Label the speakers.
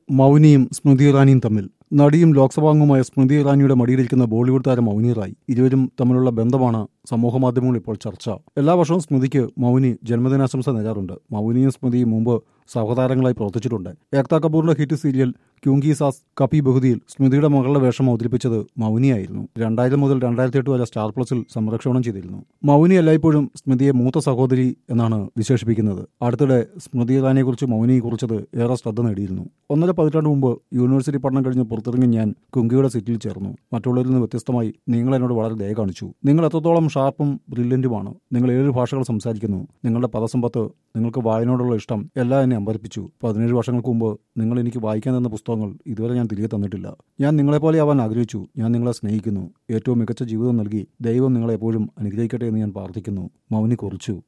Speaker 1: മൗനിയും സ്മൃതി ഇറാനിയും തമ്മിൽ നടിയും ലോക്സഭാംഗവുമായ സ്മൃതി ഇറാനിയുടെ മടിയിലിരിക്കുന്ന ബോളിവുഡ് താരം മൗനി റായ് ഇരുവരും തമ്മിലുള്ള ബന്ധമാണ് സമൂഹമാധ്യമങ്ങളിൽ ഇപ്പോൾ ചർച്ച എല്ലാ വർഷവും സ്മൃതിക്ക് മൗനി ജന്മദിനാശംസ നേരാറുണ്ട് മൗനിയും സ്മൃതിയും മുമ്പ് സഹതാരങ്ങളായി പ്രവർത്തിച്ചിട്ടുണ്ട് ഏക്താ കപൂറിന്റെ ഹിറ്റ് സീരിയൽ ക്യൂങ്കി സാസ് കപി ബഹുദിയിൽ സ്മൃതിയുടെ മകളുടെ വേഷം അവതരിപ്പിച്ചത് മൗനിയായിരുന്നു രണ്ടായിരം മുതൽ രണ്ടായിരത്തി എട്ട് വരെ സ്റ്റാർ പ്ലസിൽ സംരക്ഷണം ചെയ്തിരുന്നു മൗനി എല്ലായ്പ്പോഴും സ്മൃതിയെ മൂത്ത സഹോദരി എന്നാണ് വിശേഷിപ്പിക്കുന്നത് അടുത്തിടെ സ്മൃതി ഇറാനിയെക്കുറിച്ച് മൗനി കുറിച്ചത് ഏറെ ശ്രദ്ധ നേടിയിരുന്നു ഒന്നര പതിറ്റാണ്ട് മുമ്പ് യൂണിവേഴ്സിറ്റി പഠനം കഴിഞ്ഞ് പുറത്തിറങ്ങി ഞാൻ കുങ്കിയുടെ സീറ്റിൽ ചേർന്നു മറ്റുള്ളവരിൽ നിന്ന് വ്യത്യസ്തമായി നിങ്ങൾ എന്നോട് വളരെ ദയ കാണിച്ചു നിങ്ങൾ എത്രത്തോളം ഷാർപ്പും ബ്രില്യൻറ്റുമാണ് നിങ്ങൾ ഏഴ് ഭാഷകൾ സംസാരിക്കുന്നു നിങ്ങളുടെ പദസമ്പത്ത് നിങ്ങൾക്ക് വായനയോടുള്ള ഇഷ്ടം എല്ലാം എന്നെ അമ്പരിപ്പിച്ചു പതിനേഴ് വർഷങ്ങൾക്ക് മുമ്പ് നിങ്ങൾ എനിക്ക് വായിക്കാൻ തന്ന പുസ്തകങ്ങൾ ഇതുവരെ ഞാൻ തിരികെ തന്നിട്ടില്ല ഞാൻ നിങ്ങളെപ്പോലെ ആവാൻ ആഗ്രഹിച്ചു ഞാൻ നിങ്ങളെ സ്നേഹിക്കുന്നു ഏറ്റവും മികച്ച ജീവിതം നൽകി ദൈവം നിങ്ങളെ എപ്പോഴും അനുഗ്രഹിക്കട്ടെ എന്ന് ഞാൻ പ്രാർത്ഥിക്കുന്നു മൗനി കുറിച്ചു